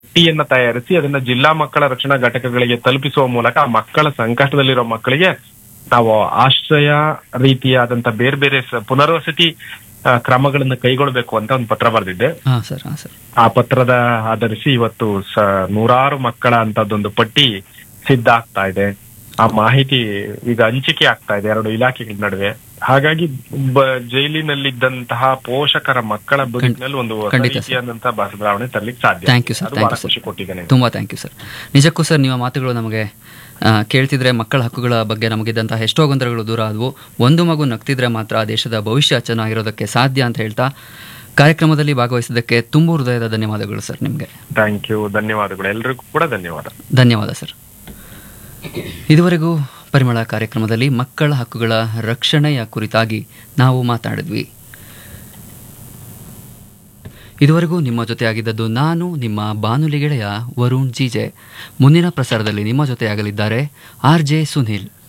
ಪಟ್ಟಿಯನ್ನ ತಯಾರಿಸಿ ಅದನ್ನ ಜಿಲ್ಲಾ ಮಕ್ಕಳ ರಕ್ಷಣಾ ಘಟಕಗಳಿಗೆ ತಲುಪಿಸುವ ಮೂಲಕ ಆ ಮಕ್ಕಳ ಸಂಕಷ್ಟದಲ್ಲಿರೋ ಮಕ್ಕಳಿಗೆ ನಾವು ಆಶ್ರಯ ರೀತಿಯಾದಂತ ಬೇರೆ ಬೇರೆ ಸ- ಪುನರ್ವಸತಿ ಆ, ಕ್ರಮಗಳನ್ನ ಕೈಗೊಳ್ಬೇಕು ಅಂತ ಒಂದು ಪತ್ರ ಬರೆದಿದ್ದೆ ಹಾ ಸರ್ ಹಾ ಸರ್ ಆ ಪತ್ರದ ಆಧರಿಸಿ ಇವತ್ತು ಸ ನೂರಾರು ಮಕ್ಕಳ ಅಂತದೊಂದು ಪಟ್ಟಿ ಸಿದ್ಧ ಆಗ್ತಾ ಇದೆ ಆ ಮಾಹಿತಿ ಈಗ ಹಂಚಿಕೆ ಆಗ್ತಾ ಇದೆ ಎರಡು ಇಲಾಖೆಗಳ ನಡುವೆ ಹಾಗಾಗಿ ಬ- ಜೈಲಿನಲ್ಲಿದ್ದಂತಹ ಪೋಷಕರ ಮಕ್ಕಳ ಬದುಕಿನಲ್ಲಿ ಒಂದು ಹೊಸ ಖಂಡಿತ ಸರ್. ರೀತಿಯಾದಂತಹ ಬದಲಾವಣೆ ತರ್ಲಿಕ್ಕೆ ಸಾಧ್ಯ ಥ್ಯಾಂಕ್ ಯು ಸರ್ ಅದು ಥ್ಯಾಂಕ್ ಬಹಳ ಯು ಸರ್ ಖುಷಿ ಕೊಟ್ಟಿದ್ದೇನೆ ತುಂಬ ಥ್ಯಾಂಕ್ ಯು ಸರ್ ನಿಜಕ್ಕೂ ಸರ್ ನಿಮ್ಮ ಮಾತುಗಳು ನಮಗೆ ಆ, ಕೇಳ್ತಿದ್ರೆ ಮಕ್ಕಳ ಹಕ್ಕುಗಳ ಬಗ್ಗೆ ನಮಗಿದ್ದಂತಹ ಎಷ್ಟೋ ಗೊಂದಲಗಳು ದೂರ ಆದವು ಒಂದು ಮಗು ನಗ್ತಿದ್ರೆ ಮಾತ್ರ ಆ ದೇಶದ ಭವಿಷ್ಯ ಚೆನ್ನಾಗಿರೋದಕ್ಕೆ ಸಾಧ್ಯ ಅಂತ ಹೇಳ್ತಾ ಕಾರ್ಯಕ್ರಮದಲ್ಲಿ ಭಾಗವಹಿಸಿದ್ದಕ್ಕೆ ತುಂಬ ಹೃದಯದ ಧನ್ಯವಾದಗಳು ಸರ್ ನಿಮಗೆ ಥ್ಯಾಂಕ್ ಯು ಧನ್ಯವಾದಗಳು ಎಲ್ರಿಗೂ ಕೂಡ ಧನ್ಯವಾದ ಧನ್ಯವಾದ ಸರ್ ಇದುವರೆಗೂ ಪರಿಮಳ ಕಾರ್ಯಕ್ರಮದಲ್ಲಿ ಮಕ್ಕಳ ಹಕ್ಕುಗಳ ರಕ್ಷಣೆಯ ಕುರಿತಾಗಿ ನಾವು ಮಾತಾಡಿದ್ವಿ ಇದುವರೆಗೂ ನಿಮ್ಮ ಜೊತೆಯಾಗಿದ್ದದ್ದು ನಾನು ನಿಮ್ಮ ಬಾನುಲಿ ಗೆಳೆಯ ವರುಣ್ ಜೀಜೆ ಮುಂದಿನ ಪ್ರಸಾರದಲ್ಲಿ ನಿಮ್ಮ ಜೊತೆಯಾಗಲಿದ್ದಾರೆ ಆರ್ ಜೆ ಸುನಿಲ್